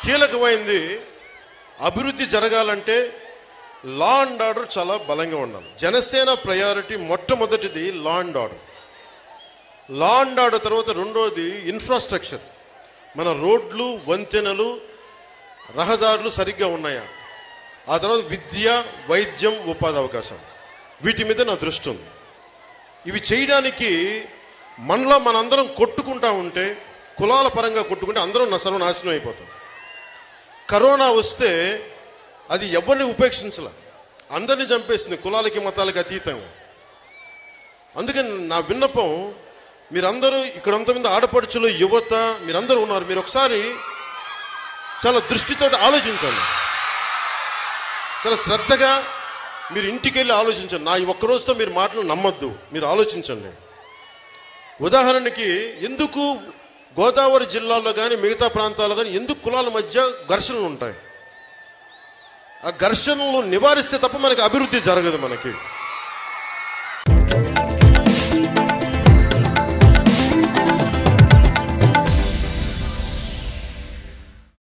కీలకమైంది అభివృద్ధి జరగాలంటే లా and order చాలా బలంగా ఉండాలి జనసేన ప్రయారిటీ మొట్టమొదటిది law and order law and order తర్వాత రెండోది ఇన్ఫ్రాస్ట్రక్చర్ మన రోడ్లు వంతెనలు రహదారులు సరిగ్గా ఉన్నాయా ఆ తర్వాత విద్య వైద్యం ఉపాధి అవకాశాలు వీటి మీద నా దృష్టి ఉంది ఇవి చేయడానికి మనలో మనందరం కొట్టుకుంటా ఉంటే కులాల పరంగా కొట్టుకుంటే అందరం నా సర్వనాశనం అయిపోతాం కరోనా వస్తే అది ఎవరిని ఉపేక్షించాల అందరిని చంపేసింది కులాలకి మతాలకి అతీతంగా అందుకని నా విన్నపం మీరందరూ ఇక్కడ అంతమంది ఆడపడుచులు యువత మీరందరూ ఉన్నారు మీరు ఒకసారి చాలా దృష్టితో ఆలోచించండి చాలా శ్రద్ధగా మీరు ఇంటికి వెళ్ళి ఆలోచించండి నా ఈ ఒక్క రోజుతో మీరు మాటలు నమ్మొద్దు మీరు ఆలోచించండి ఉదాహరణకి ఎందుకు గోదావరి జిల్లాలో కానీ మిగతా ప్రాంతాల్లో కానీ ఎందుకు కులాల మధ్య ఘర్షణలు ఉంటాయి ఆ ఘర్షణలు నివారిస్తే తప్ప మనకి అభివృద్ధి జరగదు మనకి